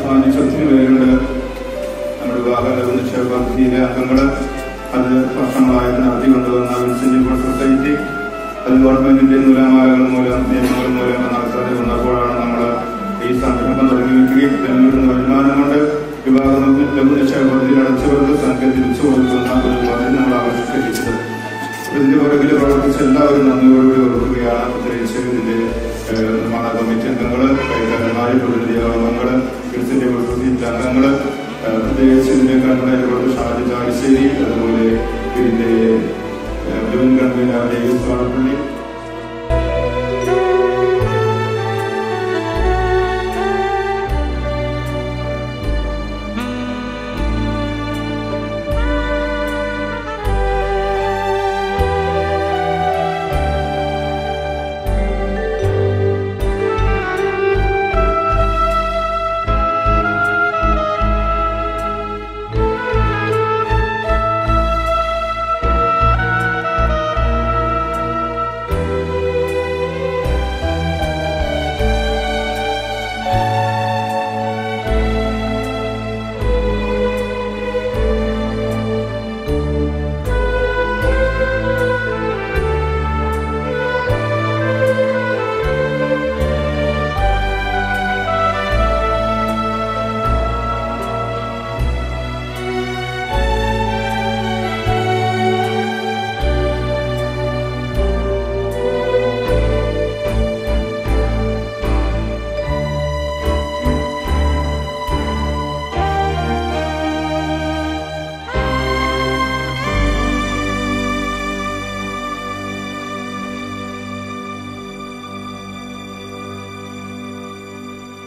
അധ്വാനിച്ച ഒത്തിരി പേരുണ്ട് നമ്മുടെ വിവാഹ നിക്ഷേപ പദ്ധതിയിലെ അംഗങ്ങള് അത് വർഷങ്ങളായിട്ട് നടത്തി കൊണ്ടുവന്ന വിൻസെന്റ് സൊസൈറ്റി അത് ഗവൺമെന്റിന്റെ നൂലാമാലകൾ മൂലം നിയമങ്ങൾ മൂലം നടത്താതെ വന്നപ്പോഴാണ് നമ്മൾ ഈ സംരംഭം തുടങ്ങി വയ്ക്കുകയും ഇതിൽ വരുന്ന വരുമാനം കൊണ്ട് വിവാഹ ലഘു നിക്ഷേപ പദ്ധതിയിൽ അടച്ചവർക്ക് സംഘം തിരിച്ചു കൊടുക്കുന്ന ഒരു പദ്ധതി നമ്മൾ ആവിഷ്കരിച്ചത് ഇതിന്റെ പുറകിൽ പ്രവർത്തിച്ച എല്ലാവരും നന്ദിയോടുകൂടി ഓർക്കുകയാണ് പ്രത്യേകിച്ച് ഇതിന്റെ ഏഹ്, നിർമ്മാണ കമ്മിറ്റി അംഗങ്ങള് കൈകാര്യമായ പ്രതിനിധി അംഗങ്ങള് ക്രിസ്ത്യന്റെ പ്രതിനിധി അംഗങ്ങള് ഏഹ്, പ്രത്യേകിച്ച് ഇതിന്റെ കൺവീനർ ഷാജി ചാലിശ്ശേരി അതുപോലെ ഇതിന്റെ ഏഹ്, മുഴുവൻ കൺവീനർ ഡേവിസ് വാഴപ്പള്ളി